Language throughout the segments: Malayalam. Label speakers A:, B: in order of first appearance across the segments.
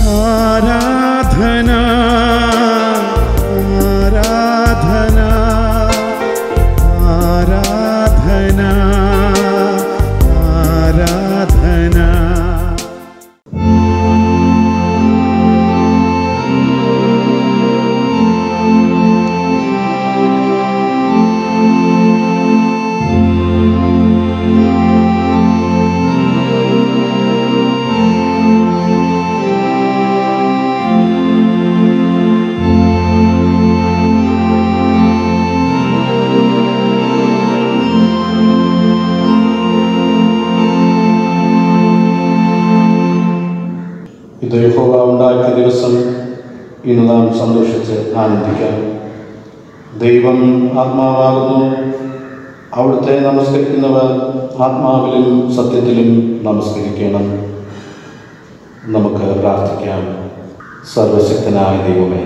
A: ആരാധന ആരാധന ആരാധന ആരാധന
B: ഇത് യഹോവ ഉണ്ടാക്കിയ ദിവസം ഇന്ന് നാം സന്തോഷിച്ച് ആനന്ദിക്കാം ദൈവം ആത്മാവാകുന്നു അവിടുത്തെ നമസ്കരിക്കുന്നവർ ആത്മാവിലും സത്യത്തിലും നമസ്കരിക്കണം നമുക്ക് പ്രാർത്ഥിക്കാം സർവശക്തനായ ദൈവമേ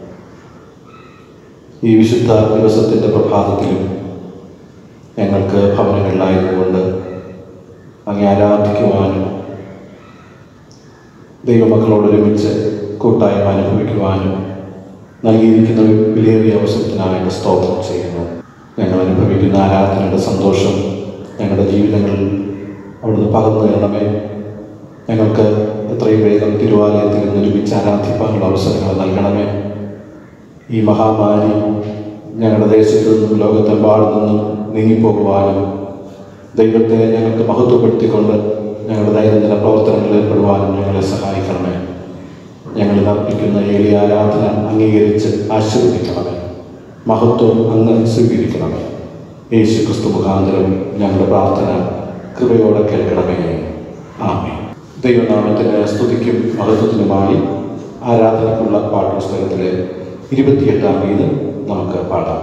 B: ഈ വിശുദ്ധ ദിവസത്തിൻ്റെ പ്രഭാതത്തിലും ഞങ്ങൾക്ക് ഭവനങ്ങളിലായതുകൊണ്ട് അങ്ങേ ആരാധിക്കുവാനും ദൈവമക്കളോട് ഒരുമിച്ച് കൂട്ടായ്മ അനുഭവിക്കുവാനും നൽകിയിരിക്കുന്ന വിലയേറിയ അവസരത്തിനായിട്ട് സ്തോത്രം ചെയ്യുന്നു ഞങ്ങൾ അനുഭവിക്കുന്ന ആരാധനയുടെ സന്തോഷം ഞങ്ങളുടെ ജീവിതങ്ങളിൽ അവിടുന്ന് പകർന്നു തരണമേ ഞങ്ങൾക്ക് എത്രയും വേഗം തിരുവാലയത്തിൽ നിന്ന് ഒരുമിച്ച് ആരാധിപ്പാനുള്ള അവസരങ്ങൾ നൽകണമേ ഈ മഹാമാരി ഞങ്ങളുടെ ദേശത്തു നിന്നും ലോകത്തെമ്പാടും നിന്നും നീങ്ങിപ്പോകുവാനും ദൈവത്തെ ഞങ്ങൾക്ക് മഹത്വപ്പെടുത്തിക്കൊണ്ട് ഞങ്ങളുടെ ദൈനംദിന പ്രവർത്തനങ്ങളിൽ ഏർപ്പെടുവാനും ഞങ്ങളെ സഹായിക്കണമേ ഞങ്ങളിൽ അർപ്പിക്കുന്ന ഏലിയ ആരാധന അംഗീകരിച്ച് ആശീർവദിക്കണമേ മഹത്വം അങ്ങ് സ്വീകരിക്കണമേ യേശു ക്രിസ്തു മുഖാന്തരം ഞങ്ങളുടെ പ്രാർത്ഥന കൃപയോടെ കേൾക്കണമേ ആമേ ദൈവനാമത്തിന് സ്തുതിക്കും മഹത്വത്തിനുമായി ആരാധനയ്ക്കുള്ള പാഠപുസ്തകത്തിലെ ഇരുപത്തിയെട്ടാം ഗീതം നമുക്ക് പാടാം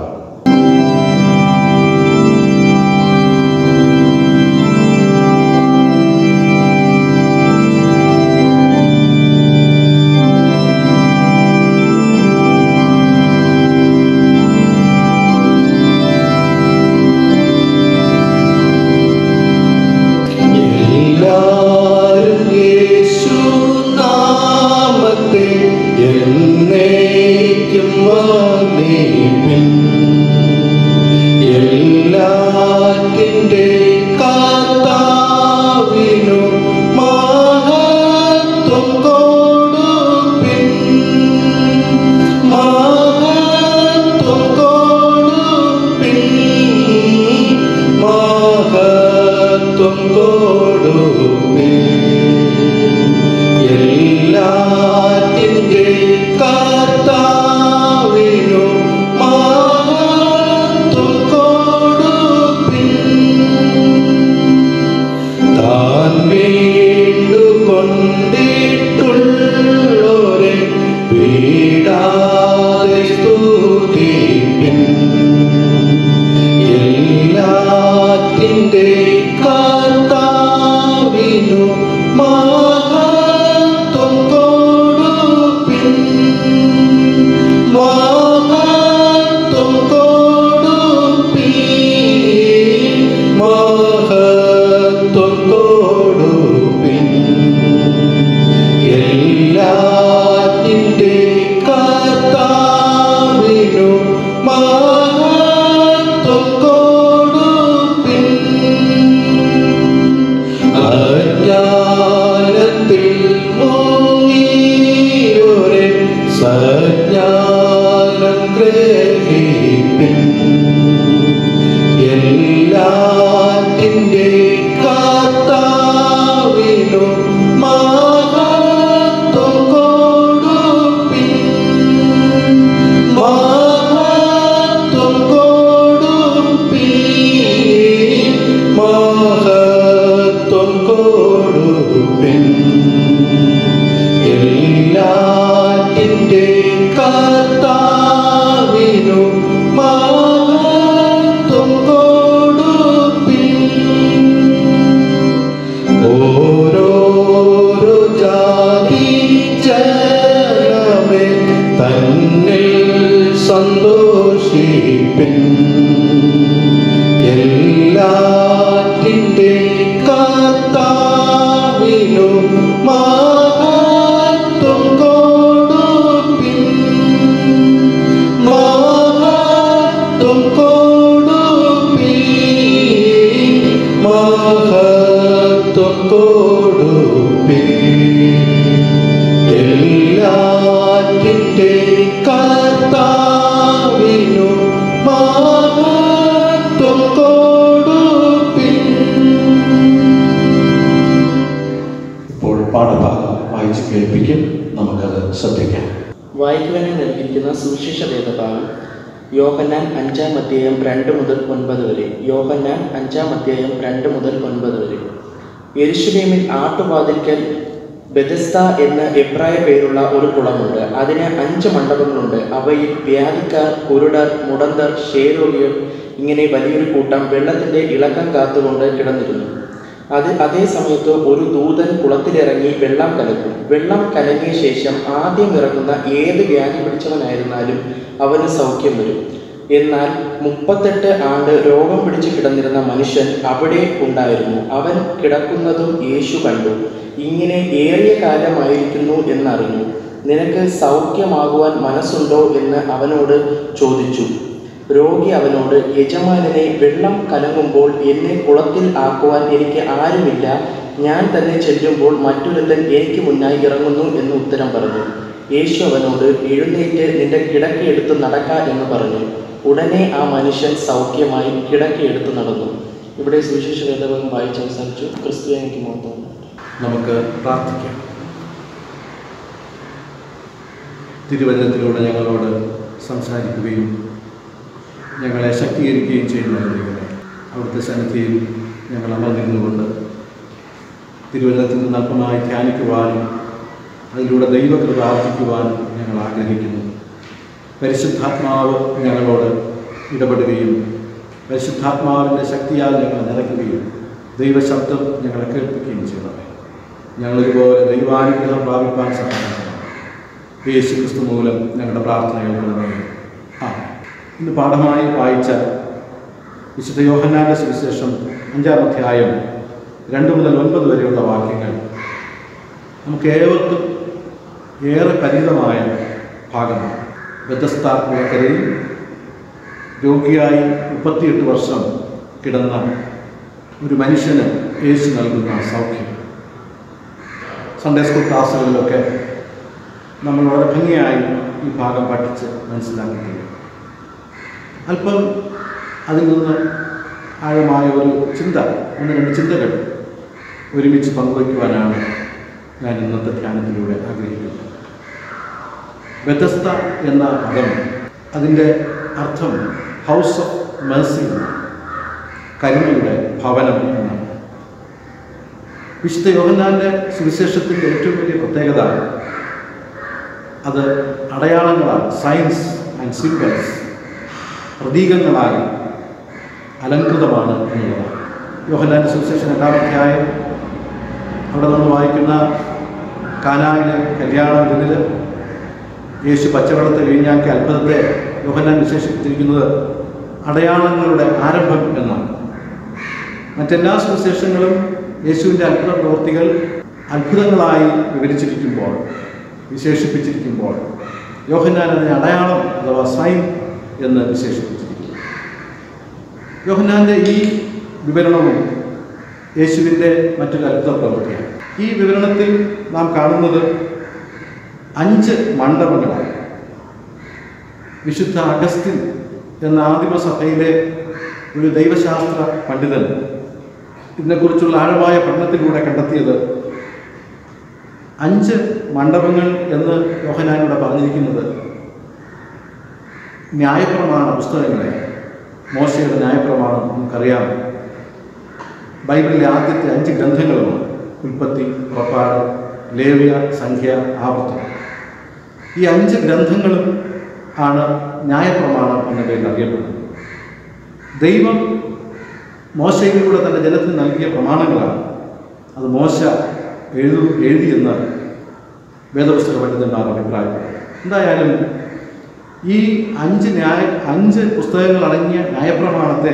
C: എല്ലാരും യേശു നാമത്തെ എന്നേക്കും വന്ദിപ്പിൻ. എല്ലാറ്റിന്റെ കർത്താവിനു മഹത്വം കൊടുപ്പിൻ. മഹത്വം കൊടുപ്പിൻ. മഹത്വം കൊടുപ്പിൻ. എല്ലാറ്റിന്റെ കർത്താവിനു മഹത്വം കൊടുപ്പിൻ. താൻ വീണ്ടുകൊണ്ടിട്ടുള്ളോരെ പീഡാതെ സ്തുതിപ്പിൻ. എല്ലാറ്റിന്റെ കർത്താവിനു മഹത്വം കൊടുപ്പിൻ. മഹത്വം കൊടുപ്പിൻ. മഹത്വം കൊടുപ്പിൻ. എല്ലാറ്റിന്റെ കർത്താവിനു മഹത്വം കൊടുപ്പിൻ. അജ്ഞാനത്തിൽ മുങ്ങിയോരെ സജ്ഞാനം ഗ്രഹിപ്പിൻ. എല്ലാറ്റിന്റെ കർത്താവിനു മഹത്വം കൊടുപ്പിൻ. മഹത്വം കൊടുപ്പിൻ. മഹത്വം കൊടുപ്പിൻ. എല്ലാറ്റിന്റെ കർത്താവിനു മഹത്വം കൊടുപ്പിൻ. ഓരോരോ ജാതി ജനമേ തന്നിൽ സന്തോഷിപ്പിൻ എല്ലാറ്റിൻ്റെ കർത്താവിനു മഹത്വം
B: കേൾപ്പിക്കും നമുക്കത് ശ്രദ്ധിക്കാം
D: വായിക്കുവാനായി നൽകിയിരിക്കുന്ന സുവിശേഷ വേദഭാഗം യോഹന്നാൻ അഞ്ചാം അധ്യായം രണ്ട് മുതൽ ഒൻപത് വരെ യോഹന്നാൻ അഞ്ചാം അധ്യായം രണ്ട് മുതൽ ഒൻപത് വരെ യെരുശലേമിൽ ആട്ടുവാതിൽക്കൽ ബെദസ്ത എന്ന എബ്രായ പേരുള്ള ഒരു കുളമുണ്ട് അതിന് അഞ്ച് മണ്ഡപങ്ങളുണ്ട് അവയിൽ വ്യാധിക്കാർ കുരുടർ മുടന്തർ ക്ഷേരോഗികൾ ഇങ്ങനെ വലിയൊരു കൂട്ടം വെള്ളത്തിന്റെ ഇളക്കം കാത്തുകൊണ്ട് കിടന്നിരുന്നു അത് അതേ സമയത്ത് ഒരു ദൂതൻ കുളത്തിലിറങ്ങി വെള്ളം കലക്കും വെള്ളം കലങ്ങിയ ശേഷം ആദ്യം ഇറങ്ങുന്ന ഏത് വ്യാധി പിടിച്ചവനായിരുന്നാലും അവന് സൗഖ്യം വരും എന്നാൽ മുപ്പത്തെട്ട് ആണ്ട് രോഗം പിടിച്ച് കിടന്നിരുന്ന മനുഷ്യൻ അവിടെ ഉണ്ടായിരുന്നു അവൻ കിടക്കുന്നതും യേശു കണ്ടു ഇങ്ങനെ ഏറിയ കാലമായിരിക്കുന്നു എന്നറിഞ്ഞു നിനക്ക് സൗഖ്യമാകുവാൻ മനസ്സുണ്ടോ എന്ന് അവനോട് ചോദിച്ചു രോഗി അവനോട് യജമാനനെ വെള്ളം കലങ്ങുമ്പോൾ എന്നെ കുളത്തിൽ ആക്കുവാൻ എനിക്ക് ആരുമില്ല ഞാൻ തന്നെ ചെല്ലുമ്പോൾ മറ്റൊരുത്തൻ എനിക്ക് മുന്നായി ഇറങ്ങുന്നു എന്ന് ഉത്തരം പറഞ്ഞു യേശു അവനോട് എഴുന്നേറ്റ് നിന്റെ കിടക്കയെടുത്ത് നടക്ക എന്ന് പറഞ്ഞു ഉടനെ ആ മനുഷ്യൻ സൗഖ്യമായി കിടക്കയെടുത്ത് നടന്നു ഇവിടെ സുവിശേഷ വേദഭാഗം വായിച്ച് അവസാനിച്ചു ക്രിസ്ത്യാനിക്ക് മൊത്തം
B: നമുക്ക് പ്രാർത്ഥിക്കാം തിരുവചനത്തിലൂടെ ഞങ്ങളോട് സംസാരിക്കുകയും ഞങ്ങളെ ശക്തീകരിക്കുകയും ചെയ്യുന്ന ദൈവമേ അവിടുത്തെ സന്നിധിയിൽ ഞങ്ങൾ അമർന്നിരുന്നുകൊണ്ട് തിരുവചനത്തിൽ നിന്ന് അല്പമായി ധ്യാനിക്കുവാനും അതിലൂടെ ദൈവകൃപ ആർജിക്കുവാനും ഞങ്ങൾ ആഗ്രഹിക്കുന്നു പരിശുദ്ധാത്മാവ് ഞങ്ങളോട് ഇടപെടുകയും പരിശുദ്ധാത്മാവിൻ്റെ ശക്തിയാൽ ഞങ്ങൾ നിറയ്ക്കുകയും ദൈവശബ്ദം ഞങ്ങളെ കേൾപ്പിക്കുകയും ചെയ്യണമേ ഞങ്ങളൊരുപോലെ ദൈവാനുഗ്രഹം പ്രാപിപ്പാൻ സഹായിക്കണം യേശു ക്രിസ്തു മൂലം ഞങ്ങളുടെ പ്രാർത്ഥനകൾ കേൾക്കണമേ ആ ഇന്ന് പാഠമായി വായിച്ച വിശുദ്ധ യോഹന്നാന്റെ സുവിശേഷം അഞ്ചാം അധ്യായം രണ്ട് മുതൽ ഒൻപത് വരെയുള്ള വാക്യങ്ങൾ നമുക്ക് ഏവർക്കും ഏറെ പരിചിതമായ ഭാഗമാണ് വ്യത്യസ്ത കുളക്കരയിൽ രോഗിയായി മുപ്പത്തിയെട്ട് വർഷം കിടന്ന ഒരു മനുഷ്യന് യേശു നൽകുന്ന സൗഖ്യം സൺഡേ സ്കൂൾ ക്ലാസ്സുകളിലൊക്കെ നമ്മൾ വളരെ ഭംഗിയായി ഈ ഭാഗം പഠിച്ച് മനസ്സിലാക്കിയിട്ടുണ്ട് അല്പം അതിൽ നിന്ന് ആഴമായ ഒരു ചിന്ത ഒന്ന് രണ്ട് ചിന്തകൾ ഒരുമിച്ച് പങ്കുവയ്ക്കുവാനാണ് ഞാൻ ഇന്നത്തെ ധ്യാനത്തിലൂടെ ആഗ്രഹിക്കുന്നത് വ്യത്യസ്ത എന്ന പദം അതിൻ്റെ അർത്ഥം ഹൗസ് ഓഫ് മേഴ്സി കരുണയുടെ ഭവനം എന്നാണ് വിശുദ്ധ യോഹന്നാൻ്റെ സുവിശേഷത്തിൻ്റെ ഏറ്റവും വലിയ പ്രത്യേകത അത് അടയാളങ്ങളാൽ സയൻസ് ആൻഡ് സിംബൽസ് പ്രതീകങ്ങളാൽ അലങ്കൃതമാണ് എന്നുള്ളതാണ് യോഹന്നാൻ്റെ സുവിശേഷം രണ്ടാമധ്യായം അവിടെ നമ്മൾ വായിക്കുന്ന കാനായിലെ കല്യാണ ഇതിൽ യേശു പച്ചവെള്ളത്തെ വീഞ്ഞാക്കിയ അത്ഭുതത്തെ യോഹന്നാൻ വിശേഷിപ്പിച്ചിരിക്കുന്നത് അടയാളങ്ങളുടെ ആരംഭം എന്നാണ് മറ്റെല്ലാ സുവിശേഷങ്ങളും യേശുവിൻ്റെ അത്ഭുത പ്രവൃത്തികൾ അത്ഭുതങ്ങളായി വിവരിച്ചിരിക്കുമ്പോൾ വിശേഷിപ്പിച്ചിരിക്കുമ്പോൾ യോഹന്നാൻ അതിനെ അടയാളം അഥവാ സൈൻ എന്ന് വിശേഷിപ്പിച്ചിരിക്കുന്നു യോഹന്നാൻ്റെ ഈ വിവരണവും യേശുവിൻ്റെ മറ്റൊരു അത്ഭുത പ്രവൃത്തിയാണ് ഈ വിവരണത്തിൽ നാം കാണുന്നത് അഞ്ച് മണ്ഡപങ്ങളാണ് വിശുദ്ധ അഗസ്റ്റിൻ എന്ന ആദിമസഭയിലെ ഒരു ദൈവശാസ്ത്ര പണ്ഡിതൻ ഇതിനെക്കുറിച്ചുള്ള ആഴമായ പഠനത്തിലൂടെ കണ്ടെത്തിയത് അഞ്ച് മണ്ഡപങ്ങൾ എന്ന് യോഹനാനോട് പറഞ്ഞിരിക്കുന്നത് ന്യായപ്രമാണ പുസ്തകങ്ങളെ മോശയുടെ ന്യായപ്രമാണം നമുക്കറിയാം ബൈബിളിലെ ആദ്യത്തെ അഞ്ച് ഗ്രന്ഥങ്ങളുമാണ് ഉൽപ്പത്തി പുറപ്പാട് ലേവ്യ സംഖ്യ ആവർത്തനം ഈ അഞ്ച് ഗ്രന്ഥങ്ങളും ആണ് ന്യായപ്രമാണം എന്ന പേരിൽ അറിയപ്പെടുന്നത് ദൈവം മോശയിലൂടെ തൻ്റെ ജനത്തിന് നൽകിയ പ്രമാണങ്ങളാണ് അത് മോശ എഴുതു എഴുതിയെന്ന് വേദപുസ്തക പണ്ഡിതന്മാർ അഭിപ്രായപ്പെടുന്നു എന്തായാലും ഈ അഞ്ച് ന്യായ അഞ്ച് പുസ്തകങ്ങൾ അടങ്ങിയ ന്യായപ്രമാണത്തെ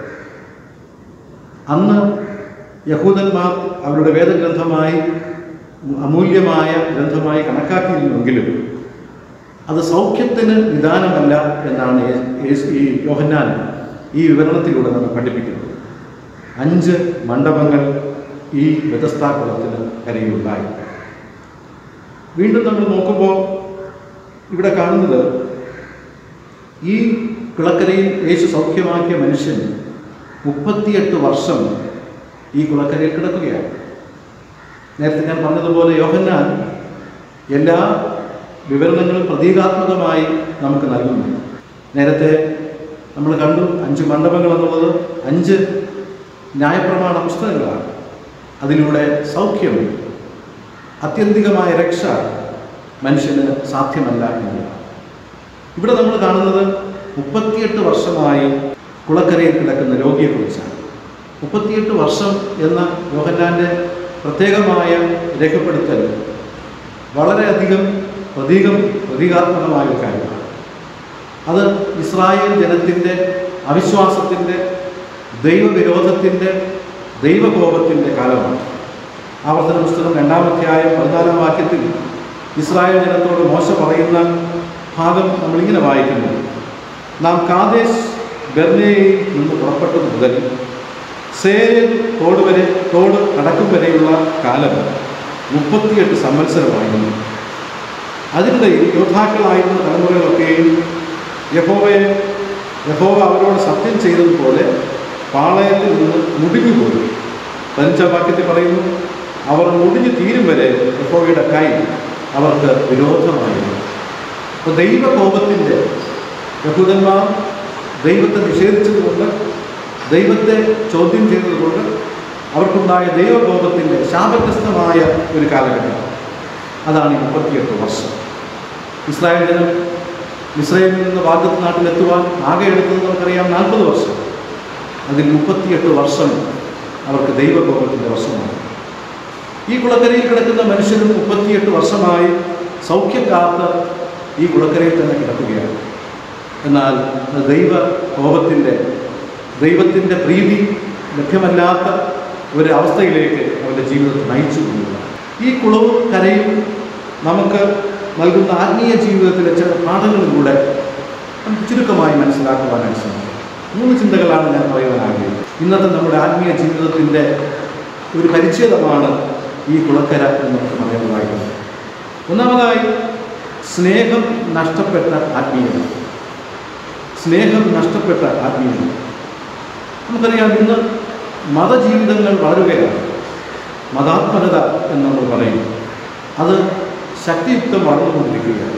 B: അന്ന് യഹൂദന്മാർ അവരുടെ വേദഗ്രന്ഥമായി അമൂല്യമായ ഗ്രന്ഥമായി കണക്കാക്കിയിരുന്നുവെങ്കിലും അത് സൗഖ്യത്തിന് നിദാനമല്ല എന്നാണ് യേ- യേശു- ഈ യോഹന്നാൻ ഈ വിവരണത്തിലൂടെ നമ്മെ പഠിപ്പിക്കുന്നത് അഞ്ച് മണ്ഡപങ്ങൾ ഈ വ്യതസ്ഥാകുളത്തിന് കരയുണ്ടായി വീണ്ടും നമ്മൾ നോക്കുമ്പോൾ ഇവിടെ കാണുന്നത് ഈ കുളക്കരയിൽ യേശു സൗഖ്യമാക്കിയ മനുഷ്യൻ മുപ്പത്തിയെട്ട് വർഷം ഈ കുളക്കരയിൽ കിടക്കുകയാണ് നേരത്തെ ഞാൻ പറഞ്ഞതുപോലെ യോഹന്നാൻ എല്ലാ വിവരണങ്ങളും പ്രതീകാത്മകമായി നമുക്ക് നൽകുന്നു നേരത്തെ നമ്മൾ കണ്ടു അഞ്ച് മണ്ഡപങ്ങൾ എന്നുള്ളത് അഞ്ച് ന്യായപ്രമാണ പുസ്തകങ്ങളാണ് അതിലൂടെ സൗഖ്യം അത്യന്തികമായ രക്ഷ മനുഷ്യന് സാധ്യമല്ല എന്നുള്ളതാണ് ഇവിടെ നമ്മൾ കാണുന്നത് മുപ്പത്തിയെട്ട് വർഷമായി കുളക്കരയിൽ കിടക്കുന്ന രോഗിയെക്കുറിച്ചാണ് മുപ്പത്തിയെട്ട് വർഷം എന്ന യോഹന്നാൻ്റെ പ്രത്യേകമായ രേഖപ്പെടുത്തൽ വളരെയധികം പ്രതീകം പ്രതീകാത്മകമായ ഒരു കാര്യമാണ് അത് ഇസ്രായേൽ ജനത്തിൻ്റെ അവിശ്വാസത്തിൻ്റെ ദൈവവിരോധത്തിൻ്റെ ദൈവകോപത്തിൻ്റെ കാലമാണ് ആവർത്തന പുസ്തകം രണ്ടാമധ്യായം പതിനാലാം വാക്യത്തിൽ ഇസ്രായേൽ ജനത്തോട് മോശ പറയുന്ന ഭാഗം നമ്മളിങ്ങനെ വായിക്കുന്നു നാം കാദേശ് ബെർണയിൽ നിന്ന് പുറപ്പെട്ടത് മുതൽ സേരൻ തോട് വരെ തോട് കടക്കും വരെയുള്ള കാലം മുപ്പത്തിയെട്ട് സംവത്സരമായിരുന്നു അതിനിടയിൽ യോദ്ധാക്കളായിരുന്ന തലമുറകളൊക്കെയും യഹോവയെ യഹോവ അവരോട് സത്യം ചെയ്തതുപോലെ പാളയത്തിൽ നിന്ന് മുടിഞ്ഞുപോയി പതിനഞ്ചാം വാക്യത്തിൽ പറയുന്നു അവർ മുടിഞ്ഞു തീരും വരെ യഹോവയുടെ കൈ അവർക്ക് വിരോധമായിരുന്നു അപ്പോൾ ദൈവകോപത്തിൻ്റെ യഹൂദന്മാർ ദൈവത്തെ നിഷേധിച്ചതുകൊണ്ട് ദൈവത്തെ ചോദ്യം ചെയ്തതുകൊണ്ട് അവർക്കുണ്ടായ ദൈവകോപത്തിൻ്റെ ശാപഗ്രസ്തമായ ഒരു കാലഘട്ടം അതാണ് ഈ മുപ്പത്തിയെട്ട് വർഷം ഇസ്രായേൽ ജനം ഇസ്രായേലിൽ നിന്ന് വാഗ്ദത്ത് നാട്ടിലെത്തുവാൻ ആകെ എടുത്തത് നമുക്കറിയാം നാൽപ്പത് വർഷം അതിൽ മുപ്പത്തിയെട്ട് വർഷം അവർക്ക് ദൈവകോപത്തിൻ്റെ വർഷമാണ് ഈ കുളക്കരയിൽ കിടക്കുന്ന മനുഷ്യരും മുപ്പത്തിയെട്ട് വർഷമായി സൗഖ്യം കാത്ത് ഈ കുളക്കരയിൽ തന്നെ കിടക്കുകയാണ് എന്നാൽ ദൈവ കോപത്തിൻ്റെ ദൈവത്തിൻ്റെ പ്രീതി ലഭ്യമല്ലാത്ത ഒരു അവസ്ഥയിലേക്ക് അവൻ്റെ ജീവിതത്തെ നയിച്ചു കൊണ്ടുവരിക ഈ കുളവും കരയും നമുക്ക് നൽകുന്ന ആത്മീയ ജീവിതത്തിലെ ചില പാഠങ്ങളിലൂടെ നമുക്ക് ചുരുക്കമായി മനസ്സിലാക്കുവാനായി ശ്രമിക്കും മൂന്ന് ചിന്തകളാണ് ഞാൻ പറയുവാൻ ആഗ്രഹിക്കുന്നത് ഇന്നത്തെ നമ്മുടെ ആത്മീയ ജീവിതത്തിൻ്റെ ഒരു പരിച്ഛേദമാണ് ഈ കുളക്കര എന്ന് നമുക്ക് പറയുന്നതായിട്ടുള്ളത് ഒന്നാമതായി സ്നേഹം നഷ്ടപ്പെട്ട ആത്മീയത സ്നേഹം നഷ്ടപ്പെട്ട ആത്മീയത നമുക്കറിയാം ഇന്ന് മതജീവിതങ്ങൾ വളരുകയാണ് മതാത്മകത എന്ന് നമ്മൾ പറയും അത് ശക്തിയുക്തം വളർന്നുകൊണ്ടിരിക്കുകയാണ്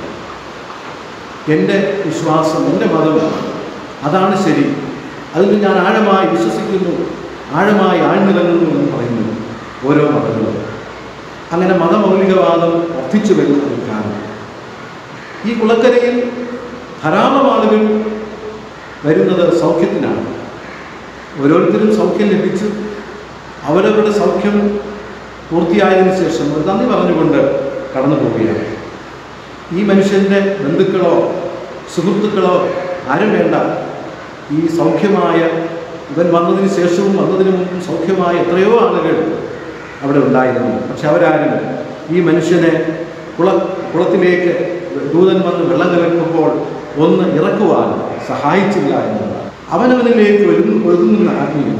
B: എൻ്റെ വിശ്വാസം എൻ്റെ മതം അതാണ് ശരി അതിൽ ഞാൻ ആഴമായി വിശ്വസിക്കുന്നു ആഴമായി ആഴ്ന്നിറങ്ങുന്നു എന്ന് പറയുന്നു ഓരോ മതങ്ങളും അങ്ങനെ മതമൗലികവാദം വർദ്ധിച്ചു വരുന്ന ഒരു കാലം ഈ കുളക്കരയിൽ ധാരാളം ആളുകൾ വരുന്നത് സൗഖ്യത്തിനാണ് ഓരോരുത്തരും സൗഖ്യം ലഭിച്ച് അവരവരുടെ സൗഖ്യം പൂർത്തിയായതിനു ശേഷം ഒരു നന്ദി പറഞ്ഞുകൊണ്ട് കടന്നു പോവുകയാണ് ഈ മനുഷ്യൻ്റെ ബന്ധുക്കളോ സുഹൃത്തുക്കളോ ആരും വേണ്ട ഈ സൗഖ്യമായ ഇവൻ വന്നതിന് ശേഷവും വന്നതിന് മുമ്പും സൗഖ്യമായ എത്രയോ ആളുകൾ അവിടെ ഉണ്ടായിരുന്നു പക്ഷെ അവരാരും ഈ മനുഷ്യനെ കുള കുളത്തിലേക്ക് ദൂതൻ വന്ന് വെള്ളം കലക്കുമ്പോൾ ഒന്ന് ഇറക്കുവാൻ സഹായിച്ചില്ല എന്നുള്ളതാണ് അവനവനിലേക്ക് ഒഴുകുന്ന ഒഴുകുന്ന ആത്മീയത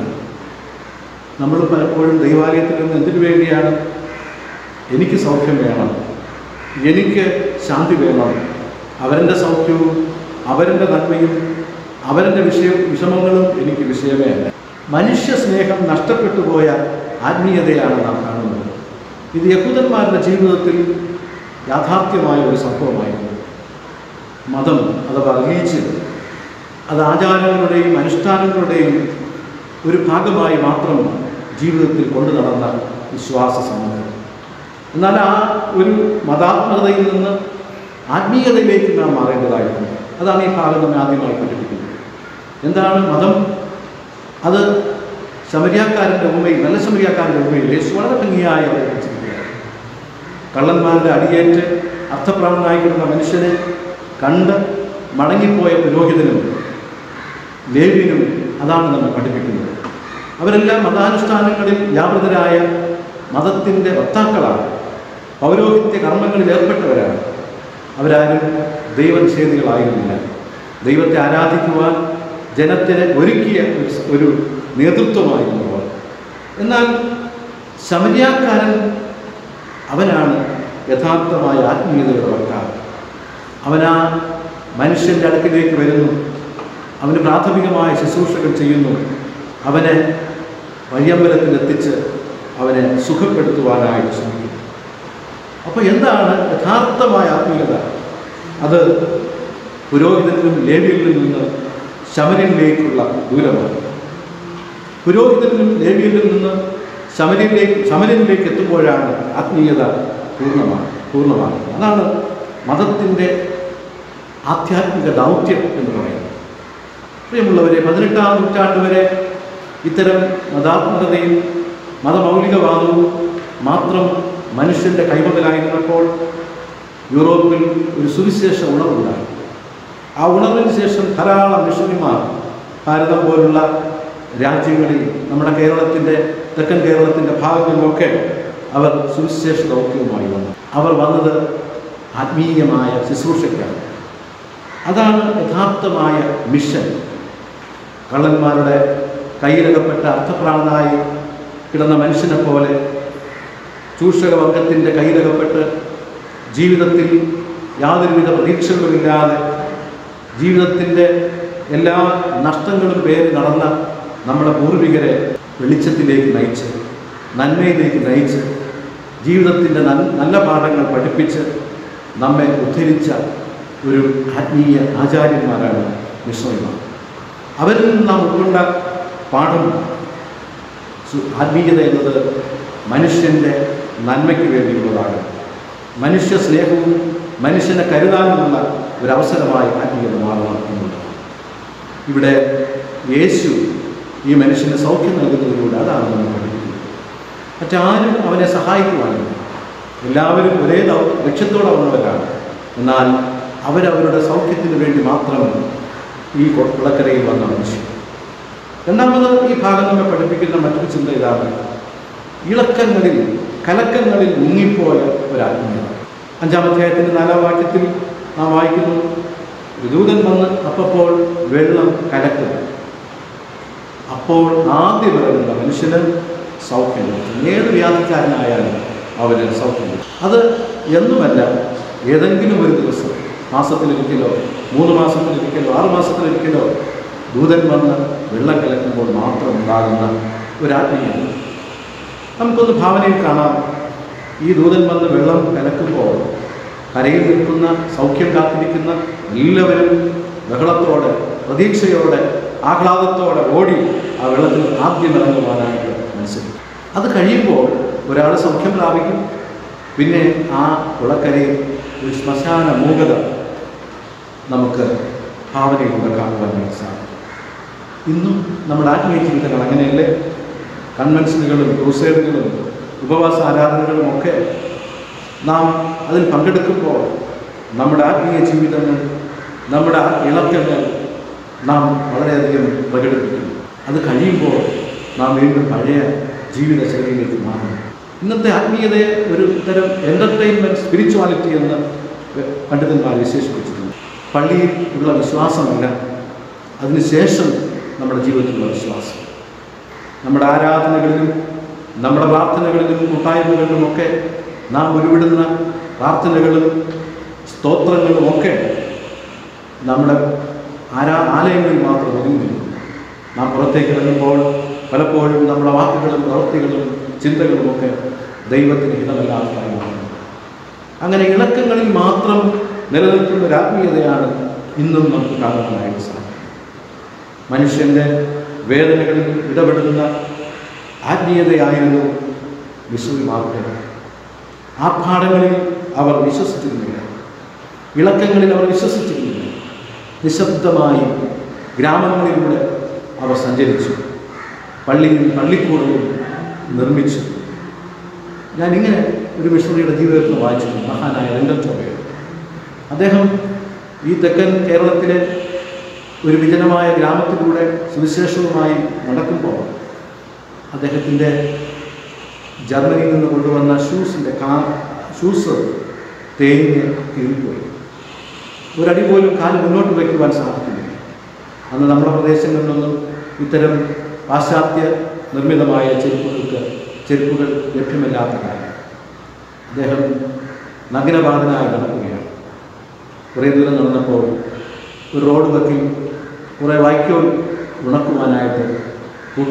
B: നമ്മൾ പലപ്പോഴും ദൈവാലയത്തിൽ നിന്ന് എന്തിനു വേണ്ടിയാണ് എനിക്ക് സൗഖ്യം വേണം എനിക്ക് ശാന്തി വേണം അവരൻ്റെ സൗഖ്യവും അവരൻ്റെ നന്മയും അവരൻ്റെ വിഷയ വിഷമങ്ങളും എനിക്ക് വിഷയമേ അല്ല മനുഷ്യ സ്നേഹം നഷ്ടപ്പെട്ടു പോയ ആത്മീയതയാണ് നാം കാണുന്നത് ഇത് യഹൂദന്മാരുടെ ജീവിതത്തിൽ യാഥാർത്ഥ്യമായ ഒരു സംഭവമായിരുന്നു മതം അഥവാ റിലീജിയൻ അത് ആചാരങ്ങളുടെയും അനുഷ്ഠാനങ്ങളുടെയും ഒരു ഭാഗമായി മാത്രം ജീവിതത്തിൽ കൊണ്ടു നടന്ന വിശ്വാസ സമൂഹം എന്നാൽ ആ ഒരു മതാത്മകതയിൽ നിന്ന് ആത്മീയതയിലേക്ക് നാം മാറേണ്ടതായിട്ടുണ്ട് അതാണ് ഈ ഭാഗം നമ്മെ ആദ്യമായി പഠിപ്പിക്കുന്നത് എന്താണ് മതം അത് ശമരിയാക്കാരൻ്റെ ഉമ്മയിൽ നല്ല ശമരിയാക്കാരൻ്റെ ഉമ്മയിൽ യേശു വളരെ ഭംഗിയായി അവതരിപ്പിച്ചിരിക്കുകയാണ് കള്ളന്മാരുടെ അടിയേറ്റ് അർത്ഥപ്രാണനായി കിടന്ന മനുഷ്യനെ കണ്ട് മടങ്ങിപ്പോയ പുരോഹിതനും ലേവ്യനും അതാണ് നമ്മെ പഠിപ്പിക്കുന്നത് അവരെല്ലാം മതാനുഷ്ഠാനങ്ങളിൽ വ്യാപൃതരായ മതത്തിൻ്റെ വക്താക്കളാണ് പൗരോഹിത്യ കർമ്മങ്ങളിൽ ഏർപ്പെട്ടവരാണ് അവരാരും ദൈവനിഷേധികളായിരുന്നില്ല ദൈവത്തെ ആരാധിക്കുവാൻ ജനത്തിനെ ഒരുക്കിയ ഒരു സ- ഒരു നേതൃത്വമായിരുന്നു അവർ എന്നാൽ ശമരിയാക്കാരൻ അവനാണ് യഥാർത്ഥമായ ആത്മീയതയുടെ വക്താവ് അവനാ മനുഷ്യൻ്റെ അടുക്കിലേക്ക് വരുന്നു അവന് പ്രാഥമികമായ ശുശ്രൂഷകൾ ചെയ്യുന്നു അവനെ വഴിയമ്പലത്തിലെത്തിച്ച് അവനെ സുഖപ്പെടുത്തുവാനായിട്ട് ശ്രമിക്കുന്നു അപ്പോൾ എന്താണ് യഥാർത്ഥമായ ആത്മീയത അത് പുരോഹിതനിലും ലേവ്യനിലും നിന്ന് ശമരനിലേക്കുള്ള ദൂരമാണ് പുരോഹിതനിലും ലേവ്യനിലും നിന്ന് ശമരനിലേക്ക് ശമരനിലേക്ക് എത്തുമ്പോഴാണ് ആത്മീയത പൂർണ്ണമാണ് പൂർണ്ണമാകുന്നത് അതാണ് മതത്തിൻ്റെ ആധ്യാത്മിക ദൗത്യം എന്ന് പറയുന്നത് പ്രിയമുള്ളവരെ പതിനെട്ടാം നൂറ്റാണ്ട് വരെ ഇത്തരം മതാത്മകതയും മതമൗലികവാദവും മാത്രം മനുഷ്യൻ്റെ കൈമുതലായിരുന്നപ്പോൾ യൂറോപ്പിൽ ഒരു സുവിശേഷ ഉണർവുണ്ടായി ആ ഉണർവിന് ശേഷം ധാരാളം മിഷണറിമാർ ഭാരതം പോലുള്ള രാജ്യങ്ങളിൽ നമ്മുടെ കേരളത്തിൻ്റെ തെക്കൻ കേരളത്തിൻ്റെ ഭാഗങ്ങളിലൊക്കെ അവർ സുവിശേഷ ദൗത്യവുമായി വന്നു അവർ വന്നത് ആത്മീയമായ ശുശ്രൂഷയ്ക്കാണ് അതാണ് യഥാർത്ഥമായ മിഷൻ കള്ളന്മാരുടെ കയ്യിലകപ്പെട്ട അർത്ഥപ്രാണനായി കിടന്ന മനുഷ്യനെ പോലെ ചൂഷക വർഗത്തിൻ്റെ കയ്യിലകപ്പെട്ട് ജീവിതത്തിൽ യാതൊരുവിധ പ്രതീക്ഷകളുമില്ലാതെ ജീവിതത്തിൻ്റെ എല്ലാ നഷ്ടങ്ങളും പേര് നടന്ന നമ്മുടെ പൂർവികരെ വെളിച്ചത്തിലേക്ക് നയിച്ച് നന്മയിലേക്ക് നയിച്ച് ജീവിതത്തിൻ്റെ നൻ- നല്ല പാഠങ്ങൾ പഠിപ്പിച്ച് നമ്മെ ഉദ്ധരിച്ച ഒരു ആത്മീയ ആചാര്യന്മാരാണ് മിശ്രമാർ അവരിൽ നിന്ന് നാം ഉൾക്കൊണ്ട പാഠം സു- ആത്മീയത എന്നത് മനുഷ്യൻ്റെ നന്മയ്ക്ക് വേണ്ടിയുള്ളതാണ് മനുഷ്യ സ്നേഹവും മനുഷ്യനെ കരുതാനുമുള്ള ഒരവസരമായി ആത്മീയത മാറണം എന്നുള്ളതാണ് ഇവിടെ യേശു ഈ മനുഷ്യന് സൗഖ്യം നൽകുന്നതിലൂടെ അതാണ് നമ്മൾ പഠിക്കുന്നത് മറ്റാരും അവനെ സഹായിക്കുവാനില്ല എല്ലാവരും ഒരേ ദൗ- ലക്ഷ്യത്തോടെ വന്നവരാണ് എന്നാൽ അവരവരുടെ സൗഖ്യത്തിന് വേണ്ടി മാത്രം ഈ കൊ- കുളക്കരയിൽ വന്ന മനുഷ്യൻ രണ്ടാമത് ഈ ഭാഗം നമ്മെ പഠിപ്പിക്കുന്ന മറ്റൊരു ചിന്ത ഇതാണ് ഇളക്കങ്ങളിൽ കലക്കങ്ങളിൽ മുങ്ങിപ്പോയ ഒരാത്മീയത അഞ്ചാമധ്യായത്തിൻ്റെ നാലാം വാക്യത്തിൽ നാം വായിക്കുന്നു ഒരു ദൂതൻ വന്ന് അപ്പപ്പോൾ വെള്ളം കലക്കുന്നു അപ്പോൾ ആദ്യം ഇറങ്ങുന്ന മനുഷ്യന് സൗഖ്യം ലഭിക്കും ഏത് വ്യാധിക്കാരനായാലും അവന് സൗഖ്യം ലഭിക്കും അത് എന്നുമല്ല ഏതെങ്കിലും ഒരു ദിവസം മാസത്തിലൊരിക്കലോ മൂന്ന് മാസത്തിലൊരിക്കലോ ആറ് മാസത്തിലൊരിക്കലോ ദൂതൻ വന്ന് വെള്ളം കലക്കുമ്പോൾ മാത്രം ഉണ്ടാകുന്ന ഒരാത്മീയത നമുക്കൊന്ന് ഭാവനയിൽ കാണാം ഈ ദൂതൻ വന്ന് വെള്ളം കലക്കുമ്പോൾ കരയിൽ നിൽക്കുന്ന സൗഖ്യം കാത്തിരിക്കുന്ന എല്ലാവരും ബഹളത്തോടെ പ്രതീക്ഷയോടെ ആഹ്ലാദത്തോടെ ഓടി ആ വെള്ളത്തിൽ ആദ്യം ഇറങ്ങുവാനായിട്ട് മനസ്സിലാക്കി അത് കഴിയുമ്പോൾ ഒരാൾ സൗഖ്യം പ്രാപിക്കും പിന്നെ ആ കുളക്കരയിൽ ഒരു ശ്മശാന മൂകത നമുക്ക് ഭാവനയിലൂടെ കാണുവാനായിട്ട് സാധിക്കും ഇന്നും നമ്മുടെ ആത്മീയ ചിന്തകൾ അങ്ങനെയല്ലേ കൺവെൻഷനുകളും ക്രൂസേഡുകളും ഉപവാസ ആരാധനകളും ഒക്കെ നാം അതിൽ പങ്കെടുക്കുമ്പോൾ നമ്മുടെ ആത്മീയ ജീവിതങ്ങൾ നമ്മുടെ ആ ഇളക്കങ്ങൾ നാം വളരെയധികം പ്രകടിപ്പിക്കുന്നു അത് കഴിയുമ്പോൾ നാം വീണ്ടും പഴയ ജീവിത ശൈലിയിലേക്ക് മാറുന്നു ഇന്നത്തെ ആത്മീയതയെ ഒരു തരം എൻ്റർടൈൻമെൻറ്റ് സ്പിരിച്വാലിറ്റി എന്ന് പണ്ഡിതന്മാർ വിശേഷിപ്പിച്ചിട്ടുണ്ട് പള്ളിയിൽ ഉള്ള വിശ്വാസമല്ല അതിനുശേഷം നമ്മുടെ ജീവിതത്തിലുള്ള വിശ്വാസം നമ്മുടെ ആരാധനകളിലും നമ്മുടെ പ്രാർത്ഥനകളിലും കൂട്ടായ്മകളിലുമൊക്കെ നാം ഉരുവിടുന്ന പ്രാർത്ഥനകളും സ്തോത്രങ്ങളും ഒക്കെ നമ്മുടെ ആരാ ആലയങ്ങളിൽ മാത്രം ഒതുങ്ങുന്നില്ല നാം പുറത്തേക്ക് ഇറങ്ങുമ്പോൾ പലപ്പോഴും നമ്മുടെ വാക്കുകളും പ്രവൃത്തികളും ചിന്തകളുമൊക്കെ ദൈവത്തിന് ഹിതമല്ലാത്തതായി മാറുന്നു അങ്ങനെ ഇണക്കങ്ങളിൽ മാത്രം നിലനിൽക്കുന്ന ഒരു ആത്മീയതയാണ് ഇന്നും നമുക്ക് കാണുവാനായിട്ട് സാധിക്കും മനുഷ്യൻ്റെ വേദനകളിൽ ഇടപെടുന്ന ആത്മീയതയായിരുന്നു വിശ്വവിമാരുടെ ആർഭാടങ്ങളിൽ അവർ വിശ്വസിച്ചിരുന്നില്ല ഇളക്കങ്ങളിൽ അവർ വിശ്വസിച്ചിരുന്നില്ല നിശബ്ദമായി ഗ്രാമങ്ങളിലൂടെ അവർ സഞ്ചരിച്ചു പള്ളിയും പള്ളിക്കൂടവും നിർമ്മിച്ചു ഞാനിങ്ങനെ ഒരു മിഷണറിയുടെ ജീവിതത്തിൽ വായിച്ചിട്ടുണ്ട് മഹാനായ രംഗം ചോബയുടെ അദ്ദേഹം ഈ തെക്കൻ കേരളത്തിലെ ഒരു വിജനമായ ഗ്രാമത്തിലൂടെ സുവിശേഷവുമായി നടക്കുമ്പോൾ അദ്ദേഹത്തിൻ്റെ ജർമ്മനിയിൽ നിന്ന് കൊണ്ടുവന്ന ഷൂസിൻ്റെ കാ ഷൂസ് തേഞ്ഞ് കീറിപ്പോയി ഒരടി പോലും കാല് മുന്നോട്ട് വയ്ക്കുവാൻ സാധിക്കുന്നില്ല അന്ന് നമ്മുടെ പ്രദേശങ്ങളിലൊന്നും ഇത്തരം പാശ്ചാത്യ നിർമ്മിതമായ ചെരുപ്പുകൾക്ക് ചെരുപ്പുകൾ ലഭ്യമല്ലാത്ത കാലം അദ്ദേഹം നഗ്നപാതനായി നടക്കുകയാണ് കുറേ ദൂരം നടന്നപ്പോൾ ഒരു റോഡ് വക്കിൽ കുറേ വൈക്കോൽ ഉണക്കുവാനായിട്ട്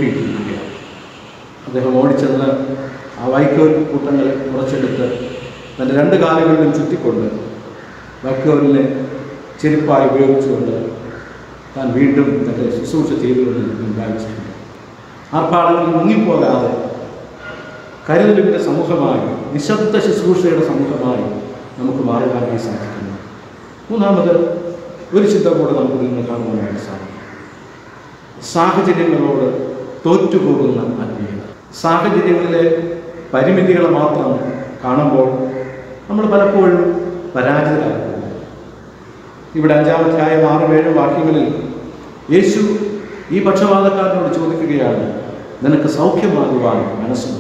B: കൂട്ടിയിട്ടിരിക്കുകയാണ് അദ്ദേഹം ഓടിച്ചെന്ന് ആ വൈക്കോൽ കൂട്ടങ്ങൾ കുറച്ചെടുത്ത് തൻ്റെ രണ്ട് കാലുകളിലും ചുറ്റിക്കൊണ്ട് വൈക്കോലിനെ ചെരുപ്പായി ഉപയോഗിച്ചുകൊണ്ട് താൻ വീണ്ടും തൻ്റെ ശുശ്രൂഷ ചെയ്തുകൊണ്ട് ഉണ്ടായിട്ടുണ്ട് ആർപ്പാടങ്ങളിൽ മുങ്ങിപ്പോകാതെ കരുതലിൻ്റെ സമൂഹമായി നിശബ്ദ ശുശ്രൂഷയുടെ സമൂഹമായി നമുക്ക് മാറുവാനായി സാധിക്കുന്നു മൂന്നാമത് ഒരു ചിന്ത കൂടെ നമുക്ക് നിന്ന് കാണുവാനായിട്ട് സാധിക്കും സാഹചര്യങ്ങളോട് തോറ്റുപോകുന്ന ആത്മീയത സാഹചര്യങ്ങളിലെ പരിമിതികളെ മാത്രം കാണുമ്പോൾ നമ്മൾ പലപ്പോഴും പരാജിതരാകുന്നു ഇവിടെ അഞ്ചാമധ്യായം ആറും ഏഴും വാക്യങ്ങളിൽ യേശു ഈ പക്ഷപാതക്കാരനോട് ചോദിക്കുകയാണ് നിനക്ക് സൗഖ്യമാകുവാൻ മനസ്സുണ്ട്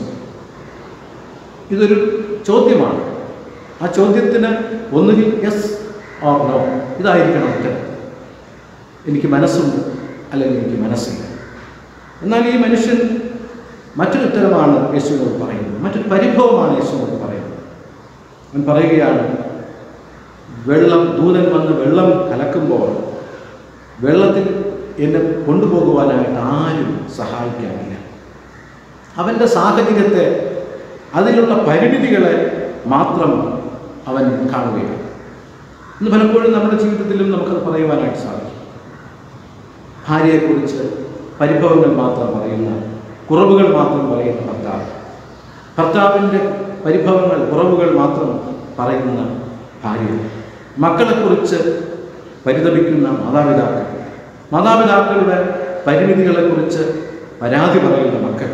B: ഇതൊരു ചോദ്യമാണ് ആ ചോദ്യത്തിന് ഒന്നുകിൽ യെസ് ഓർ നോ ഇതായിരിക്കണം ഉത്തരം എനിക്ക് മനസ്സുണ്ട് അല്ലെങ്കിൽ എനിക്ക് മനസ്സില്ല എന്നാൽ ഈ മനുഷ്യൻ മറ്റൊരു ഉത്തരമാണ് യേശുവിനോട് പറയുന്നത് മറ്റൊരു പരിഭവമാണ് യേശുവിനോട് പറയുന്നത് അവൻ പറയുകയാണ് വെള്ളം ദൂതൻ വന്ന് വെള്ളം കലക്കുമ്പോൾ വെള്ളത്തിൽ എന്നെ കൊണ്ടുപോകുവാനായിട്ട് ആരും സഹായിക്കാനില്ല അവൻ്റെ സാഹചര്യത്തെ അതിലുള്ള പരിമിതികളെ മാത്രം അവൻ കാണുകയാണ് ഇന്ന് പലപ്പോഴും നമ്മുടെ ജീവിതത്തിലും നമുക്കത് പറയുവാനായിട്ട് സാധിക്കും ഭാര്യയെക്കുറിച്ച് പരിഭവങ്ങൾ മാത്രം പറയുന്ന കുറവുകൾ മാത്രം പറയുന്ന ഭർത്താവ് ഭർത്താവിൻ്റെ പരിഭവങ്ങൾ കുറവുകൾ മാത്രം പറയുന്ന ഭാര്യ മക്കളെക്കുറിച്ച് പരിതപിക്കുന്ന മാതാപിതാക്കൾ മാതാപിതാക്കളുടെ പരിമിതികളെക്കുറിച്ച് പരാതി പറയുന്ന മക്കൾ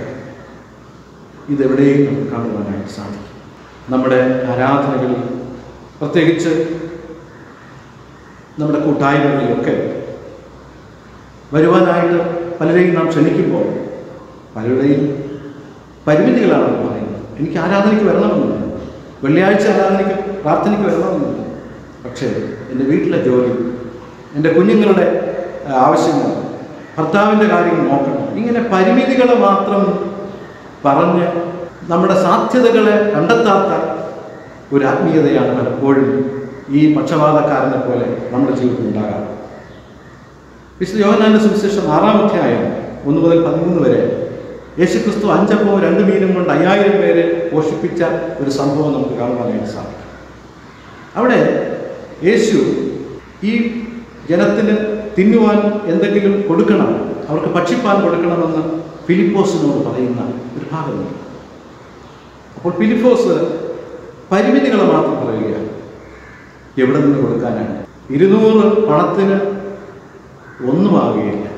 B: ഇതെവിടെയും നമുക്ക് കാണുവാനായിട്ട് സാധിക്കും നമ്മുടെ ആരാധനകളിൽ പ്രത്യേകിച്ച് നമ്മുടെ കൂട്ടായ്മകളിലൊക്കെ വരുവാനായിട്ട് പലരെയും നാം ക്ഷണിക്കുമ്പോൾ പലരുടെയും പരിമിതികളാണ് അവർ പറയുന്നത് എനിക്ക് ആരാധനയ്ക്ക് വരണമെന്നുണ്ട് വെള്ളിയാഴ്ച ആരാധനയ്ക്ക് പ്രാർത്ഥനയ്ക്ക് വരണമെന്നുണ്ട് പക്ഷേ എൻ്റെ വീട്ടിലെ ജോലി എൻ്റെ കുഞ്ഞുങ്ങളുടെ ആ, ആവശ്യങ്ങൾ ഭർത്താവിൻ്റെ കാര്യങ്ങൾ നോക്കണം ഇങ്ങനെ പരിമിതികളെ മാത്രം പറഞ്ഞ് നമ്മുടെ സാധ്യതകളെ കണ്ടെത്താത്ത ഒരു ആത്മീയതയാണ് പലപ്പോഴും ഈ പക്ഷപാതക്കാരനെ പോലെ നമ്മുടെ ജീവിതത്തിൽ ഉണ്ടാകാറ് വിശുദ്ധ യോഹനാന്റെ സുവിശേഷം ആറാം അധ്യായം ഒന്ന് മുതൽ പതിമൂന്ന് വരെ യേശുക്രിസ്തു അഞ്ചപ്പോ രണ്ട് മീനും കൊണ്ട് അയ്യായിരം പേരെ പോഷിപ്പിച്ച ഒരു സംഭവം നമുക്ക് കാണുവാനായിട്ട് സാധിക്കും അവിടെ യേശു ഈ ജനത്തിന് തിന്നുവാൻ എന്തെങ്കിലും കൊടുക്കണം അവർക്ക് ഭക്ഷിപ്പാൻ കൊടുക്കണമെന്ന് ഫിലിപ്പോസിനോട് പറയുന്ന ഒരു ഭാഗമുണ്ട് അപ്പോൾ ഫിലിപ്പോസ് പരിമിതികളെ മാത്രം പറയുകയാണ് എവിടെ നിന്ന് കൊടുക്കാനാണ് ഇരുന്നൂറ് പണത്തിന് ഒന്നുമാകുകയില്ല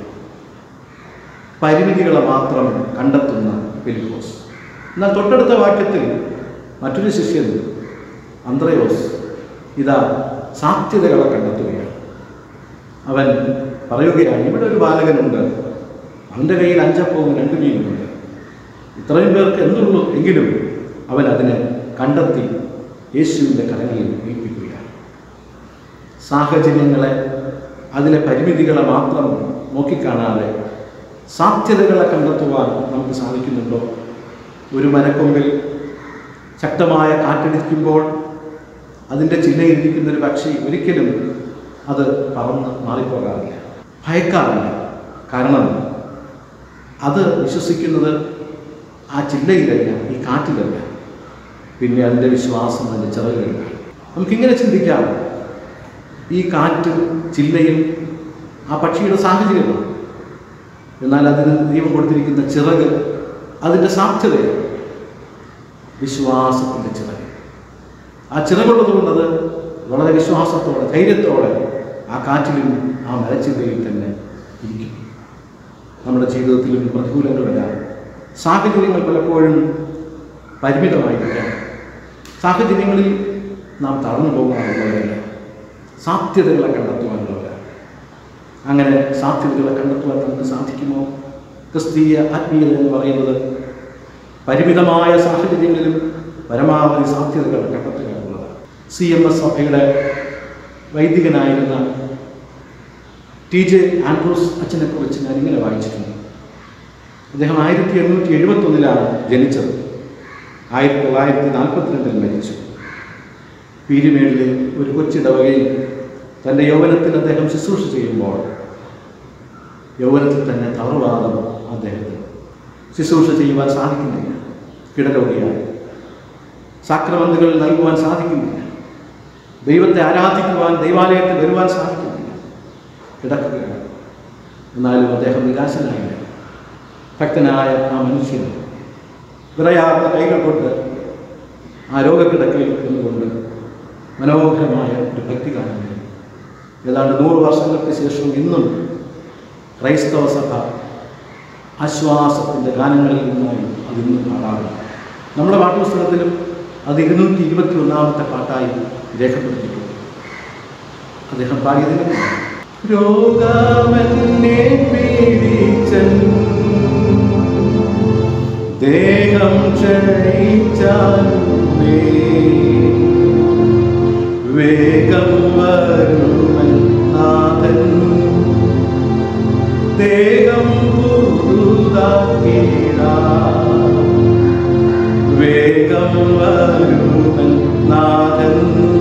B: പരിമിതികളെ മാത്രം കണ്ടെത്തുന്ന ഫിലിപ്പോസ് എന്നാൽ തൊട്ടടുത്ത വാക്യത്തിൽ മറ്റൊരു ശിഷ്യൻ അന്ത്രയോസ് ഇതാ സാധ്യതകളെ കണ്ടെത്തുകയാണ് അവൻ പറയുകയാണ് ഇവിടെ ഒരു ബാലകനുണ്ട് അവൻ്റെ കയ്യിൽ അഞ്ചപ്പവും രണ്ട് മീനുമുണ്ട് ഇത്രയും പേർക്ക് എന്തുള്ളൂ എങ്കിലും അവൻ അതിനെ കണ്ടെത്തി യേശുവിൻ്റെ കരങ്ങളിൽ ഏൽപ്പിക്കുകയാണ് സാഹചര്യങ്ങളെ അതിലെ പരിമിതികളെ മാത്രം നോക്കിക്കാണാതെ സാധ്യതകളെ കണ്ടെത്തുവാൻ നമുക്ക് സാധിക്കുന്നുണ്ടോ ഒരു മരക്കൊമ്പിൽ ശക്തമായ കാറ്റടിക്കുമ്പോൾ അതിൻ്റെ ചില്ലയിരിക്കുന്ന ഒരു പക്ഷി ഒരിക്കലും അത് പറന്ന് മാറിപ്പോകാറില്ല ഭയക്കാറില്ല കാരണം അത് വിശ്വസിക്കുന്നത് ആ ചില്ലയിലല്ല ഈ കാറ്റിലല്ല പിന്നെ അതിൻ്റെ വിശ്വാസം അതിൻ്റെ ചിറകുകളിലാണ് നമുക്കിങ്ങനെ ചിന്തിക്കാം ഈ കാറ്റും ചില്ലയും ആ പക്ഷിയുടെ സാഹചര്യമാണ് എന്നാൽ അതിന് ദൈവം കൊടുത്തിരിക്കുന്ന ചിറക് അതിൻ്റെ സാധ്യതയാണ് വിശ്വാസത്തിൻ്റെ ചിറക് ആ ചിറകുള്ളത് കൊണ്ടത് വളരെ വിശ്വാസത്തോടെ ധൈര്യത്തോടെ ആ കാറ്റിലും ആ മരച്ചിന്തയിൽ തന്നെ ഇരിക്കും നമ്മുടെ ജീവിതത്തിലും പ്രതികൂലങ്ങൾ വരാം സാഹചര്യങ്ങൾ പലപ്പോഴും പരിമിതമായിരിക്കാം സാഹചര്യങ്ങളിൽ നാം തളർന്നു പോകാനുള്ളവരല്ല സാധ്യതകളെ കണ്ടെത്തുവാനുള്ളവരാണ് അങ്ങനെ സാധ്യതകളെ കണ്ടെത്തുവാൻ നമുക്ക് സാധിക്കുമോ ക്രിസ്തീയ ആത്മീയത എന്ന് പറയുന്നത് പരിമിതമായ സാഹചര്യങ്ങളിലും പരമാവധി സാധ്യതകൾ കണ്ടെത്തുക എന്നുള്ളതാണ് സി എം എസ് സഭയുടെ വൈദികനായിരുന്ന ടി ജെ ആൻഡ്രൂസ് അച്ഛനെ കുറിച്ച് ഞാൻ ഇങ്ങനെ വായിച്ചിട്ടുണ്ട് അദ്ദേഹം ആയിരത്തി എണ്ണൂറ്റി എഴുപത്തൊന്നിലാണ് ജനിച്ചത് ആയിരത്തി തൊള്ളായിരത്തി നാൽപ്പത്തിരണ്ടിൽ മരിച്ചു പീരുമേടിലെ ഒരു കൊച്ചിടവകയിൽ തൻ്റെ യൗവനത്തിൽ അദ്ദേഹം ശുശ്രൂഷ ചെയ്യുമ്പോൾ യൗവനത്തിൽ തന്നെ തളർവാദം അദ്ദേഹത്തിന് ശുശ്രൂഷ ചെയ്യുവാൻ സാധിക്കുന്നില്ല കിടരോഗിയാണ് സാക്രമന്തുകൾ നൽകുവാൻ സാധിക്കുന്നില്ല ദൈവത്തെ ആരാധിക്കുവാൻ ദൈവാലയത്തിൽ വരുവാൻ സാധിക്കുന്നില്ല കിടക്കുകയാണ് എന്നാലും അദ്ദേഹം നിരാശനായില്ല ഭക്തനായ ആ മനുഷ്യൻ വിറയാർന്ന കൈകൾ കൊണ്ട് ആ രോഗക്കിടക്കയിൽ നിന്നുകൊണ്ട് മനോഹരമായ ഒരു ഭക്തി കാണുന്നു ഏതാണ്ട് നൂറ് വർഷങ്ങൾക്ക് ശേഷം ഇന്നും ക്രൈസ്തവ സഭ ആശ്വാസത്തിൻ്റെ ഗാനങ്ങളിൽ നിന്നായി അത് ഇന്നും പാടാറുണ്ട് നമ്മുടെ പാഠപുസ്തകത്തിലും അത് ഇരുന്നൂറ്റി ഇരുപത്തി ഒന്നാമത്തെ പാട്ടായി രേഖപ്പെടുത്തിയിട്ടുണ്ട് അദ്ദേഹം പാടിയതിന് രോഗമെന്നെ പീഡിച്ചൻ ദേഹം ക്ഷയിച്ചാലേ വേഗം വരുമൻ നാഥൻ ദേഹം പുതുതാക്കിടാ വേഗം വരുമൻ നാഥൻ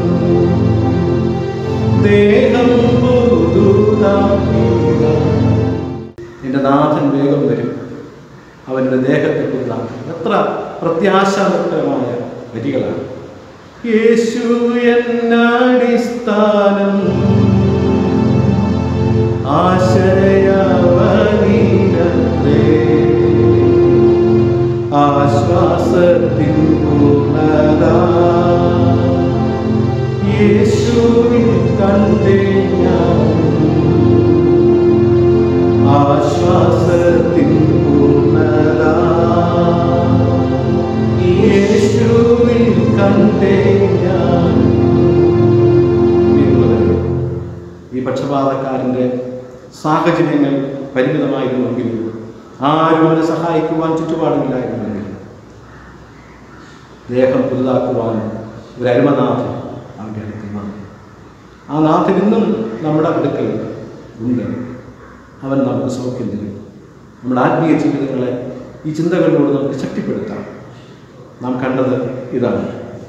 B: ദേഹം പുതുതാക്കിടാ എൻ്റെ നാഥൻ വേഗം വരും അവൻ്റെ ദേഹത്തെ പുതുതാക്കും എത്ര പ്രത്യാശാപരമായ വരികളാണ് യേശു എന്നടിസ്ഥാനം ആശയവനീനത്രേ ആശ്വാസത്തിൻ പൂർണ്ണത യേശുവിൽ കണ്ടേ ഞാൻ ആശ്വാസത്തിൻ പൂർണ്ണത യേശുവിൽ കണ്ടേ ഞാൻ പ്രിയമുള്ളവരെ, ഈ പക്ഷപാതക്കാരൻ്റെ സാഹചര്യങ്ങൾ പരിമിതമായിരുന്നെങ്കിലും ആരും അവനെ സഹായിക്കുവാൻ ചുറ്റുപാടുമില്ലായിരുന്നെങ്കിൽ ദേഹം പുതുതാക്കുവാൻ ഒരു അരുമനാഥൻ അവൻ്റെ അടുത്ത് വന്നു ആ നാഥൻ ഇന്നും നമ്മുടെ അടുക്കൽ ഉണ്ട് അവൻ നമുക്ക് സൗഖ്യം തരും നമ്മുടെ ആത്മീയ ജീവിതങ്ങളെ ഈ ചിന്തകളിലൂടെ നമുക്ക് ശക്തിപ്പെടുത്താം നാം കണ്ടത് ഇതാണ്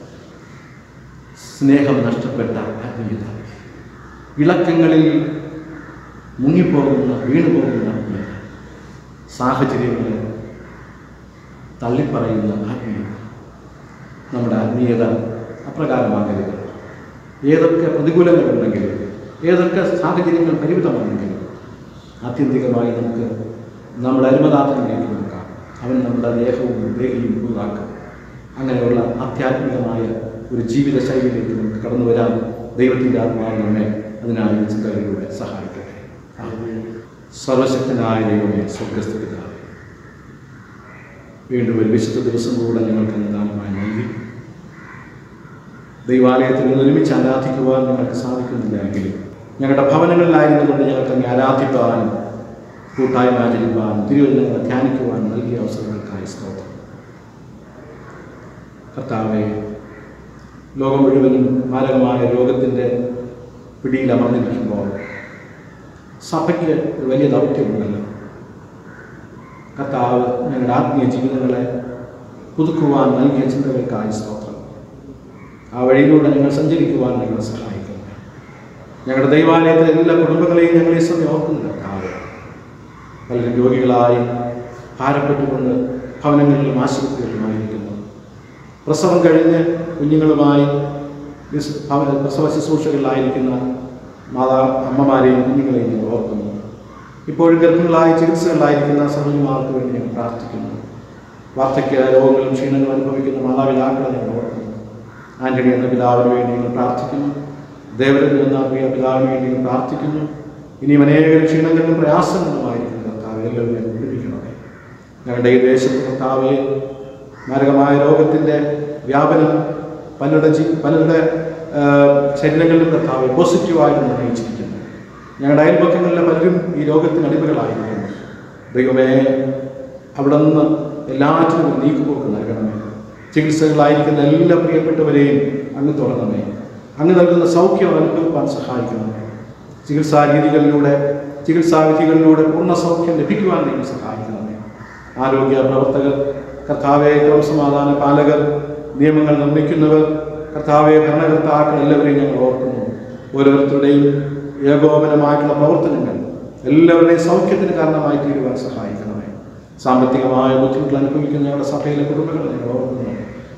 B: സ്നേഹം നഷ്ടപ്പെട്ട ആത്മീയത ഇളക്കങ്ങളിൽ മുങ്ങിപ്പോകുന്ന വീണുപോകുന്ന ആത്മീയത സാഹചര്യങ്ങളെ തള്ളിപ്പറയുന്ന ആത്മീയത നമ്മുടെ ആത്മീയത അപ്രകാരമാകരുത് ഏതൊക്കെ പ്രതികൂലങ്ങളുണ്ടെങ്കിലും ഏതൊക്കെ സാഹചര്യങ്ങൾ പരിമിതമാണെങ്കിലും ആത്യന്തികമായി നമുക്ക് നമ്മുടെ അരുമനാഥനിലേക്ക് നോക്കാം അവൻ നമ്മുടെ ദേഹവും ദേഹിയും പുതുതാക്കും അങ്ങനെയുള്ള ആധ്യാത്മികമായ ഒരു ജീവിത ശൈലിയിലേക്ക് നമുക്ക് കടന്നു വരാൻ ദൈവത്തിൻ്റെ ആത്മാവ് നമ്മെ അതിനായി ഈ ചിന്തകളിലൂടെ സഹായിക്കട്ടെ ആമേൻ. സർവശക്തനായ ദൈവമേ സ്വർഗസ്ഥ പിതാവേ വീണ്ടും ഒരു വിശുദ്ധ ദിവസം കൂടെ ഞങ്ങൾക്ക് നിദാനമായി നൽകി ദൈവാലയത്തിൽ നിന്ന് ഒരുമിച്ച് ആരാധിക്കുവാൻ ഞങ്ങൾക്ക് സാധിക്കുന്നില്ല എങ്കിലും ഞങ്ങളുടെ ഭവനങ്ങളിലായിരുന്നുകൊണ്ട് ഞങ്ങൾക്ക് അങ്ങ് ആരാധിപ്പാനും കൂട്ടായ്മ ആചരിപ്പാനും തിരുവചനങ്ങളെ ധ്യാനിക്കുവാനും നൽകിയ അവസരങ്ങൾക്കായി സ്തോത്രം കർത്താവെ ലോകം മുഴുവനും മാരകമായ രോഗത്തിൻ്റെ പിടിയിൽ അമർന്നിരിക്കുമ്പോൾ സഭയ്ക്ക് ഒരു വലിയ ദൗത്യമുണ്ടല്ലോ കർത്താവ് ഞങ്ങളുടെ ആത്മീയ ജീവിതങ്ങളെ പുതുക്കുവാൻ നൽകിയ ചിന്തകൾക്കായി സ്തോത്രം ആ വഴിയിലൂടെ ഞങ്ങൾ സഞ്ചരിക്കുവാൻ ഞങ്ങളെ സഹായിക്കുന്നു ഞങ്ങളുടെ ദൈവാലയത്തിലെ എല്ലാ കുടുംബങ്ങളെയും ഞങ്ങൾ ഈ സമയം ഓർക്കുന്നു കർത്താവ് പലരും രോഗികളായി ഭാരപ്പെട്ടുകൊണ്ട് ഭവനങ്ങളിലും ആശുപത്രികളിലുമായിരിക്കുന്നു പ്രസവം കഴിഞ്ഞ് കുഞ്ഞുങ്ങളുമായി വിസ്- ഭവ- പ്രസവ ശുശ്രൂഷകളിലായിരിക്കുന്ന മാതാ അമ്മമാരെയും കുഞ്ഞുങ്ങളെയും ഞങ്ങൾ ഓർക്കുന്നു ഇപ്പോഴും ഗർഭിണികളായി ചികിത്സകളിലായിരിക്കുന്ന സഹോദരിമാർക്ക് വേണ്ടി ഞങ്ങൾ പ്രാർത്ഥിക്കുന്നു വാർദ്ധക്യ രോഗങ്ങളും ക്ഷീണങ്ങളും അനുഭവിക്കുന്ന മാതാപിതാക്കളെ ഞങ്ങൾ ഓർക്കുന്നു ആന്റണി എന്ന പിതാവിന് വേണ്ടി ഞങ്ങൾ പ്രാർത്ഥിക്കുന്നു ദേവരൻ എന്ന പ്രിയ പിതാവിന് വേണ്ടി ഞങ്ങൾ പ്രാർത്ഥിക്കുന്നു ഇനിയും അനേകം ക്ഷീണങ്ങളിലും പ്രയാസങ്ങളുമായിരിക്കുന്ന കർത്താവ് എല്ലാവരും വിടുവിക്കണമേ ഞങ്ങളുടെ ഈ ദേശത്ത് കർത്താവെ മാരകമായ രോഗത്തിൻ്റെ വ്യാപനം പലരുടെ ജീ പലരുടെ ആ, ശരീരങ്ങളിലും കർത്താവ് പോസിറ്റീവായിട്ട് നിർണ്ണയിച്ചിരിക്കുന്നു ഞങ്ങളുടെ അയൽപക്കങ്ങളിലെ പലരും ഈ രോഗത്തിന് അടിമകളായിരിക്കുന്നു ദൈവമേ അവിടെ നിന്ന് എല്ലാറ്റിനും ഒരു നീക്കുപോക്ക് നൽകണമേ ചികിത്സകളായിരിക്കുന്ന എല്ലാ പ്രിയപ്പെട്ടവരെയും അങ്ങ് തുറന്നമേ അങ്ങ് നൽകുന്ന സൗഖ്യം അനുഭവിക്കാൻ സഹായിക്കണമേ ചികിത്സാ രീതികളിലൂടെ ചികിത്സാവിധികളിലൂടെ പൂർണ്ണ സൗഖ്യം ലഭിക്കുവാൻ നിങ്ങൾ സഹായിക്കണമേ ആരോഗ്യ പ്രവർത്തകർ കർത്താവെ ക്രമസമാധാന പാലകർ നിയമങ്ങൾ നിർമ്മിക്കുന്നവർ കർത്താവെ ഭരണകർത്താക്കൾ എല്ലാവരെയും ഞങ്ങൾ ഓർക്കുന്നു ഓരോരുത്തരുടെയും ഏകോപനമായിട്ടുള്ള പ്രവർത്തനങ്ങൾ എല്ലാവരുടെയും സൗഖ്യത്തിന് കാരണമായി തീരുവാൻ സഹായിക്കണമേ സാമ്പത്തികമായ ബുദ്ധിമുട്ടുകൾ അനുഭവിക്കുന്ന ഞങ്ങളുടെ സഭയിലെ കുടുംബങ്ങളെ ഞങ്ങൾ ഓർക്കുന്നു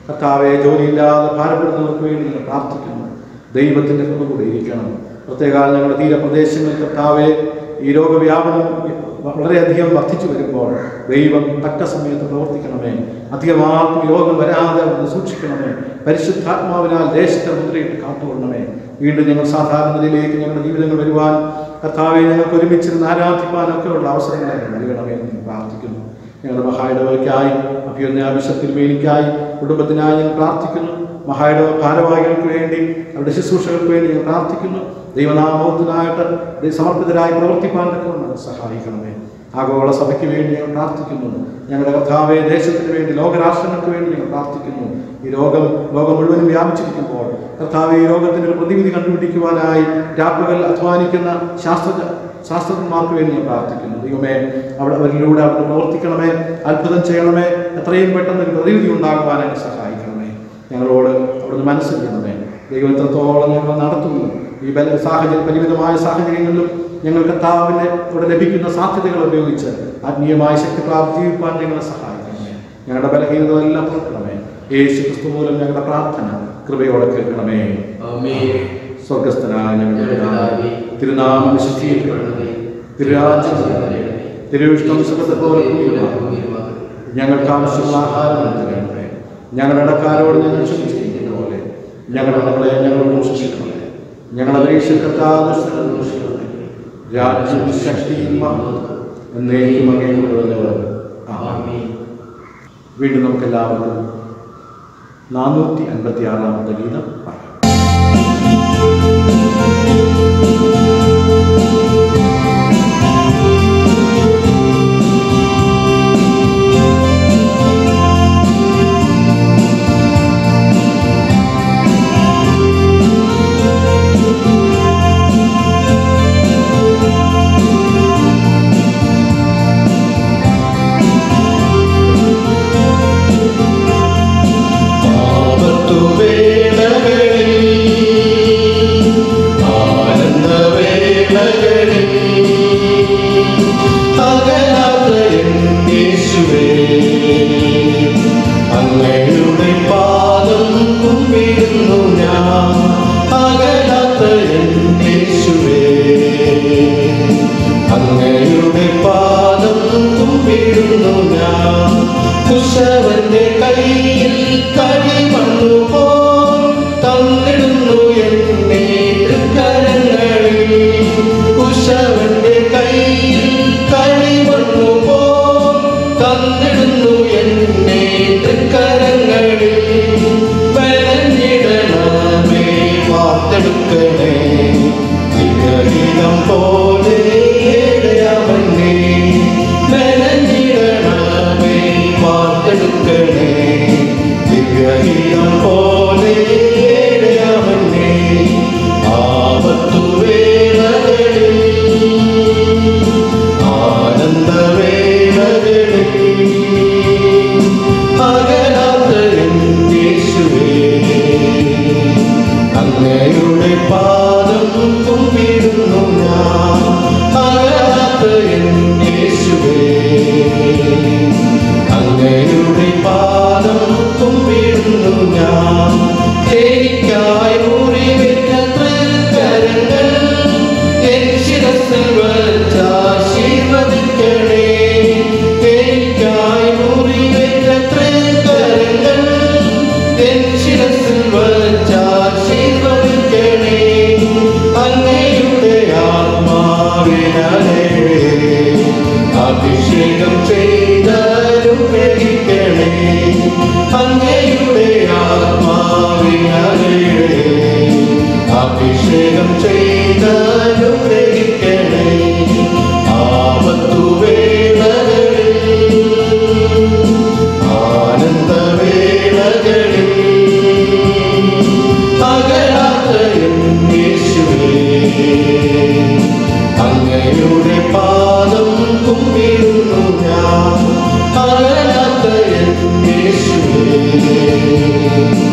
B: കർത്താവെ ജോലിയില്ലാതെ ഭാരപ്പെടുന്നവർക്ക് വേണ്ടി ഞങ്ങൾ പ്രാർത്ഥിക്കുന്നു ദൈവത്തിൻ്റെ കൃപ കൂടെ ഇരിക്കണം പ്രത്യേകാൽ ഞങ്ങളുടെ തീരപ്രദേശങ്ങളിൽ കർത്താവെ ഈ രോഗവ്യാപനം വളരെയധികം വർദ്ധിച്ചു വരുമ്പോൾ ദൈവം തക്ക സമയത്ത് പ്രവർത്തിക്കണമേ അധികമാർക്കും രോഗം വരാതെ അവിടുന്ന് സൂക്ഷിക്കണമേ പരിശുദ്ധാത്മാവിനാൽ ദേശത്തെ മുദ്രയിട്ട് കാത്തുകൊള്ളണമേ വീണ്ടും ഞങ്ങൾ സാധാരണ നിലയിലേക്ക് ഞങ്ങളുടെ ജീവിതങ്ങൾ വരുവാൻ കർത്താവെ ഞങ്ങൾക്ക് ഒരുമിച്ചിരുന്ന് ആരാധിപ്പാനൊക്കെ ഉള്ള അവസരങ്ങളെ നൽകണമേ എന്ന് ഞാൻ പ്രാർത്ഥിക്കുന്നു ഞങ്ങളുടെ മഹായിടവയ്ക്കായി അഭ്യുന്നയാഭിഷത്തിൽ മേനിക്കായി കുടുംബത്തിനായി ഞങ്ങൾ പ്രാർത്ഥിക്കുന്നു മഹായിടവ ഭാരവാഹികൾക്ക് വേണ്ടി അവരുടെ ശുശ്രൂഷകൾക്ക് വേണ്ടി ഞങ്ങൾ പ്രാർത്ഥിക്കുന്നു ദൈവനാമത്തിനായിട്ട് ദൈ- സമർപ്പിതരായി പ്രവർത്തിപ്പാൻ തക്കവണ്ണം സഹായിക്കണമേ ആഗോള സഭയ്ക്ക് വേണ്ടി ഞങ്ങൾ പ്രാർത്ഥിക്കുന്നു ഞങ്ങളുടെ കർത്താവെ ദേശത്തിന് വേണ്ടി ലോകരാഷ്ട്രങ്ങൾക്ക് വേണ്ടി ഞങ്ങൾ പ്രാർത്ഥിക്കുന്നു ഈ രോഗം ലോകം മുഴുവനും വ്യാപിച്ചിരിക്കുമ്പോൾ കർത്താവെ ഈ രോഗത്തിന് ഒരു പ്രതിവിധി കണ്ടുപിടിക്കുവാനായി രാപ്പകൽ അധ്വാനിക്കുന്ന ശാസ്ത്രജ്ഞ ശാസ്ത്രജ്ഞന്മാർക്ക് വേണ്ടി ഞാൻ പ്രാർത്ഥിക്കുന്നു ദൈവമേ അവിടെ അവരിലൂടെ അവിടെ പ്രവർത്തിക്കണമേ അത്ഭുതം ചെയ്യണമേ എത്രയും പെട്ടെന്ന് ഒരു പ്രതിവിധി ഉണ്ടാകുവാനായിട്ട് സഹായിക്കണമേ ഞങ്ങളോട് അവിടുന്ന് മനസ്സിലാക്കണമേ ദൈവം എത്രത്തോളം ഞങ്ങൾ നടത്തുന്നു ഈ ബല സാഹചര്യ പരിമിതമായ സാഹചര്യങ്ങളിലും ഞങ്ങൾ കർത്താവിനെ ഇവിടെ ലഭിക്കുന്ന സാധ്യതകൾ ഉപയോഗിച്ച് ആത്മീയമായ ശക്തി പ്രാപ്തി ജീവിപ്പാൻ ഞങ്ങളെ സഹായിക്കണമേ ഞങ്ങളുടെ ബലഹീനതകളെല്ലാം പുറക്കണമേ യേശു ക്രിസ്തു മൂലം ഞങ്ങളുടെ പ്രാർത്ഥന കൃപയോടെ കേൾക്കണമേ സ്വർഗസ്ഥനായ ഞങ്ങളുടെ പിതാവേ, തിരുനാമം വിശുദ്ധീകരിക്കണമേ തിരുരാജ്യം വരണമേ. തിരുവിഷ്ണം സുഖത്തെ പോലെ ഭൂമിയിലുമാകണമേ. ഞങ്ങൾക്ക് ആവശ്യമുള്ള ആഹാരം തരണമേ ഞങ്ങളുടെ ഇടക്കാരോട് ഞങ്ങൾ ക്ഷമിച്ചിരിക്കുന്ന പോലെ ഞങ്ങളുടെ ഇടങ്ങളെ ഞങ്ങളോട് ക്ഷമിക്കണമേ ഞങ്ങളുടെ പരീക്ഷക്കാതെ രാജ്യം ശക്തിയും മഹത്വം എന്നേക്കും അങ്ങേക്കുള്ളവർ ആമേൻ വീണ്ടും നമുക്ക് എല്ലാവർക്കും നാനൂറ്റി അൻപത്തി ആറാമത്തെ ഗീതം പാടാം
C: ആപത്തുവേളകളിൽ ആനന്ദവേളകളിൽ അകലാത്ത എൻ യേശുവേ അങ്ങയുടെ പാദം കുമ്പിടുന്നു ഞാൻ അകലാത്ത എൻ യേശുവേ അങ്ങയുടെ പാദം കുമ്പിടുന്നു ഞാൻ കുശവന്റെ കയ്യിൽ കളിമണ്ണു പോൽ തന്നിടുന്നു എന്നെ തൃക്കരങ്ങളിൽ കുശവന്റെ കയ്യിൽ കളിമണ്ണു പോൽ തന്നിടുന്നു എന്നെ തൃക്കരങ്ങളിൽ ബലഞ്ഞിടണമേ വാർത്തെടുക്കണേ വിഗ്രഹീതം പോലെ ഏഴയാമന്നേ മെനഞ്ഞിടണമേ വാർത്തെടുക്കണേ ദിവ്യഹീതം പോലെ ഏഴയാമന്നേ ആപത്തുവേളകളിൽ ആനന്ദവേളകളിൽ അകലാത്ത എൻ യേശുവേ അങ്ങയുടെ പാദം കുമ്പിടുന്നു ഞാൻ അകലാത്ത എൻ യേശുവേ അങ്ങയുടെ പാദം കുമ്പിടുന്നു ഞാൻ എനിക്കായി മുറിവേറ്റ തൃക്കരങ്ങൾ എൻ ശിരസിൽ വച്ചാശീർവദിക്കണേ എനിക്കായി മുറിവേറ്റ തൃക്കരങ്ങൾ എൻ ശിരസിൽ വച്ചാശീർവദിക്കണേ അങ്ങയുടെ ആത്മാവിനാലേ അഭിഷേകം ചെയ്തനുഗ്രഹിക്കണേ അങ്ങയുടെ ആത്മാവിനാലേ അഭിഷേകം ചെയ്തനുഗ്രഹിക്കണേ ആപത്തുവേളകളിൽ ആനന്ദവേളകളിൽ അകലാത്ത എൻ യേശുവേ അങ്ങയുടെ പാദം കുമ്പിടുന്നു ഞാൻ അകലാത്ത എൻ യേശുവേ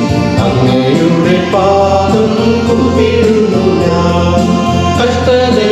C: അങ്ങയുടെ പാദം കുമ്പിടുന്നു ഞാൻ കഷ്ടതേ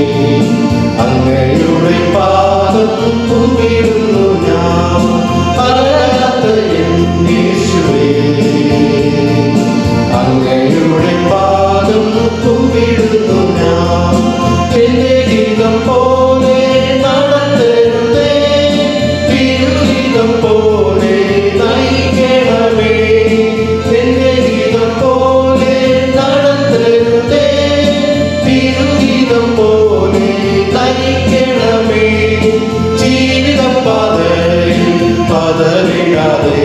C: അങ്ങയുടെ പാദം കുമ്പിടുന്നു ഞാൻ അറിയാത്ത യേശുവേ അങ്ങയുടെ പാദം കുമ്പിടുന്നു ഞാൻ എന്റെ ഗീതം പോലെ നടത്തരുതേ തിരുഗീതം പോലെ നയിക്കണമേ എന്റെ ഗീതം പോലെ നടത്തരുതേ തിരുഗീതം പോലെ നയിക്കണമേ ജീവിതം പാതയിൽ പതറിയാതെ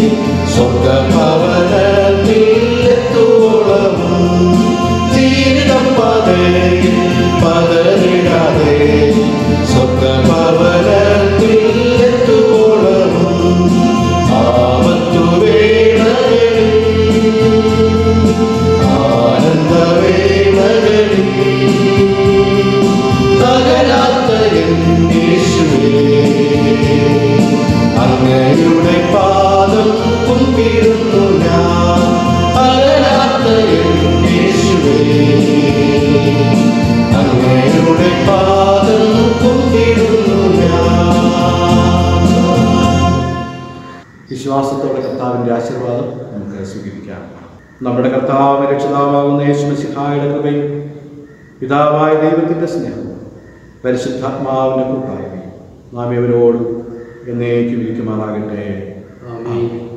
C: സ്വർഗഭവനത്തിൽ എത്തുവോളവും ജീവിതം പാതയിൽ പതറിടാതെ സ്വർഗഭവനത്തിൽ എത്തുവോളവും ആപത്തു വേളകളിൽ ആനന്ദവേളകളിൽ തകരാത്ത യേശുവേ അങ്ങയുടെ പാദം കുമ്പിടുന്നു ഞാൻ അകലാത്ത യേശുവേ അങ്ങയുടെ പാദം കുമ്പിടുന്നു ഞാൻ
B: വിശ്വാസത്തോടെ കർത്താവിൻ്റെ ആശീർവാദം നമുക്ക് സ്വീകരിക്കാം നമ്മുടെ കർത്താവ് രക്ഷിതാവാകുന്ന യേശുമസിഹായുടെ കൃപയും പിതാവായ ദൈവത്തിൻ്റെ സ്നേഹവും പരിശുദ്ധാത്മാവിൻ്റെ കൂട്ടായ്മയും നാം ഇവരോടും എന്നേക്കും ഇരിക്കുമാറാകട്ടെ ആമേൻ